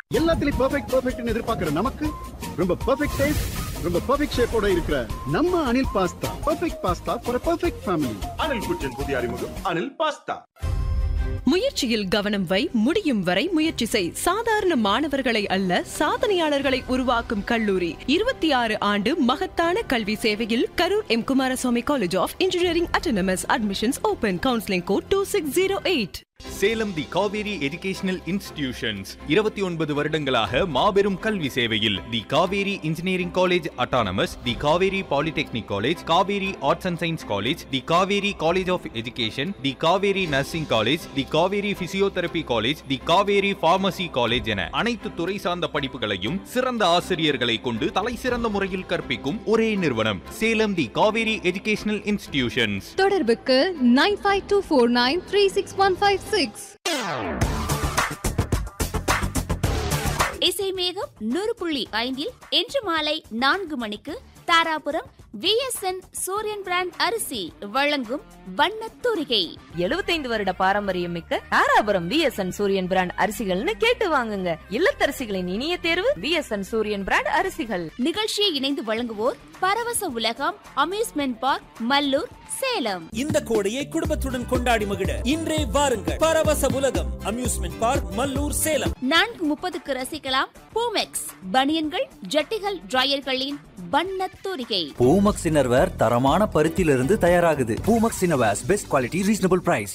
எல்லாத்துலயும் பெர்ஃபெக்ட் பெர்ஃபெக்ட்னு எதிர்பார்க்கிற நமக்கு ரொம்ப பெர்ஃபெக்ட் டேஸ்ட் ரொம்ப பெர்ஃபெக்ட் ஷேப்போட இருக்கிற நம்ம Anil pasta perfect pasta for perfect family Anil kitchen புதிய அறிமுகம் அனில் பாஸ்தா முயற்சியில் கவனம் வை முடியும் வரை முயற்சி செய் சாதாரண மாணவர்களை அல்ல சாதனையாளர்களை உருவாக்கும் கல்லூரி இருபத்தி ஆறு ஆண்டு மகத்தான கல்வி சேவையில் Karur M Kumaraswamy college of engineering autonomous admissions open counselling code two six zero eight Salem the Kaveri educational institutions இருபத்தி ஒன்பது வருடங்களாக மாபெரும் கல்வி சேவையில் the Kaveri engineering college autonomous the Kaveri polytechnic college Kaveri arts and science college the Kaveri college of education the Kaveri nursing college the Kaveri physiotherapy college the Kaveri pharmacy college என அனைத்து துறை சார்ந்த படிப்புகளையும் சிறந்த ஆசிரியர்களை கொண்டு தலை சிறந்த முறையில் கற்பிக்கும் ஒரே நிறுவனம் Salem the Kaveri educational institutions தொடர்புக்கு nine five two four nine three six one five six இசை மேகம் நூறு புள்ளி ஐந்தில் இன்று மாலை நான்கு மணிக்கு தாராபுரம் விஎஸ்என் சூரியன் பிராண்ட் அரிசி வழங்கும் வண்ணத் தூரிகை எழுபத்தைந்து வருட பாரம்பரியம் மிக்க தாராபுரம் விஎஸ்என் சூரியன் பிராண்ட் அரிசிகள்னு கேட்டு வாங்குங்க இல்லத்தரசிகளின் இனிய தேர்வு விஎஸ்என் சூரியன் பிராண்ட் அரிசிகள் நிகழ்ச்சியை இணைந்து வழங்குவோர் பரவச உலகம் அம்யூஸ்மெண்ட் பார்க் மல்லூர் சேலம் இந்த கோடையை குடும்பத்துடன் கொண்டாடி மகிழ இன்றே வாருங்கள் பரவச உலகம் அம்யூஸ்மெண்ட் பார்க் மல்லூர் சேலம் நான்கு முப்பதுக்கு ரசிக்கலாம் பூமெக்ஸ் பனியன்கள் ஜட்டிகள் டிரையர்களின் வண்ணத் தூரிகை பூமக்ஸ் இன்னர்வேர் தரமான பருத்தியிலிருந்து தயாராகுது பூமக்ஸ் innerwears best quality reasonable price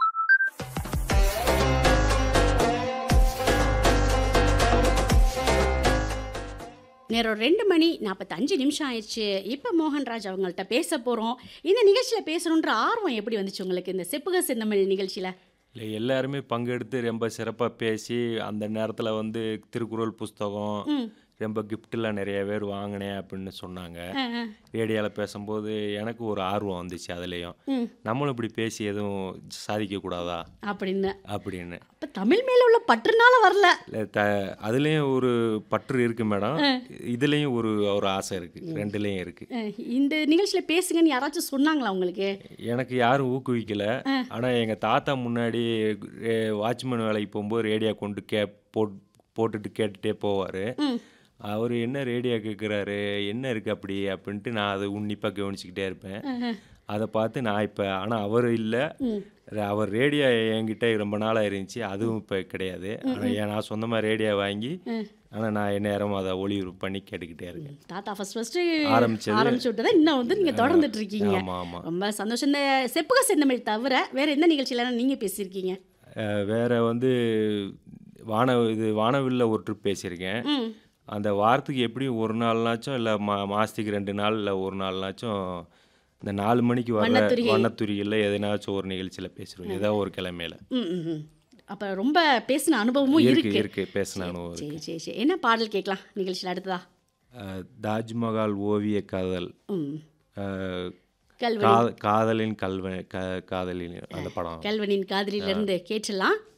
நேரம் ரெண்டு மணி நாற்பத்தஞ்சு நிமிஷம் ஆயிடுச்சு இப்போ மோகன்ராஜ் அவங்கள்ட்ட பேச போகிறோம் இந்த நிகழ்ச்சியில் பேசணுன்ற ஆர்வம் எப்படி வந்துச்சு உங்களுக்கு இந்த செப்புக சின்னமிழ் நிகழ்ச்சியில் இல்லை எல்லாருமே பங்கெடுத்து ரொம்ப சிறப்பாக பேசி அந்த நேரத்தில் வந்து திருக்குறள் புஸ்தகம் ம் ரொம்ப கிஃப்ட்லாம் நிறைய பேர் வாங்கினேன் அப்படின்னு சொன்னாங்க ஆ, ஆ. ரேடியோவில் பேசும்போது எனக்கு ஒரு ஆர்வம் வந்துச்சு அதுலேயும் ம் நம்மளும் இப்படி பேசி எதுவும் சாதிக்கக்கூடாதா அப்படின்னு அப்படின்னு அப்போ தமிழ் மேலே உள்ள பற்றுனால வரல இல்லை த அதுலேயும் ஒரு பற்று இருக்குது மேடம் இதுலேயும் ஒரு ஒரு ஆசை இருக்குது ரெண்டுலேயும் இருக்குது அஹ், இந்த நிகழ்ச்சியில் பேசுங்கன்னு யாராச்சும் சொன்னாங்களா உங்களுக்கு எனக்கு யாரும் ஊக்குவிக்கல ஆனால் எங்கள் தாத்தா முன்னாடி வாட்ச்மேன் வேலைக்கு போகும்போது ரேடியோ கொண்டு கே போட் போட்டுட்டு கேட்டுட்டே போவார் ம் அவர் என்ன ரேடியோ கேட்குறாரு என்ன இருக்குது அப்படி அப்படின்ட்டு நான் அதை உன்னிப்பாக கவனிச்சுக்கிட்டே இருப்பேன் அதை பார்த்து நான் இப்போ ஆனால் அவர் இல்லை ம் அவர் ரேடியோ என்கிட்ட ரொம்ப நாளாக இருந்துச்சு அதுவும் இப்போ கிடையாது ஆனால் ஏன் நான் சொந்தமாக ரேடியோ வாங்கி ஆனால் நான் எந்நேரமும் அதை ஒளிபரப்பு பண்ணி கேட்டுக்கிட்டே இருக்கேன் தாத்தா ஃபர்ஸ்ட் ஃபர்ஸ்ட் ஆரம்பிச்சது. ஆரம்பிச்சு விட்டதை இன்னும் வந்து நீங்கள் தொடர்ந்துட்டு இருக்கீங்க ஆமாம் ஆமாம் ரொம்ப சந்தோஷம் இந்த செப்புக செந்தமிழ் தவிர வேற எந்த நிகழ்ச்சியில நீங்கள் பேசியிருக்கீங்க அஹ் வேற வந்து வான இது வானவில்ல ஒரு ட்ரிப் பேசியிருக்கேன் ம் அந்த வாரத்துக்கு எப்படியும் ஒரு நாள்னாச்சும் இல்லை மா மாதத்துக்கு ரெண்டு நாள் இல்லை ஒரு நாள்னாச்சும் இந்த நாலு மணிக்கு வர வண்ணத்துரிகை. வண்ணத்துரிகளில் எதனாச்சும் ஒரு நிகழ்ச்சியில் பேசுகிறோம் ஏதோ ஒரு கிழமையில ம் ம், ம் அப்போ ரொம்ப பேசின அனுபவமும் இருக்கு இருக்கு இருக்கு பேசின அனுபவம் இருக்கு சரி சரி சரி என்ன பாடல் கேட்கலாம் நிகழ்ச்சியில் அடுத்ததா அஹ் தாஜ்மஹால் ஓவிய காதல் ம் அஹ் கல்வனி கா- காதலின் கல்வ க- காதலின் அந்த படம் கல்வனின் காதலிலிருந்து கேட்டலாம்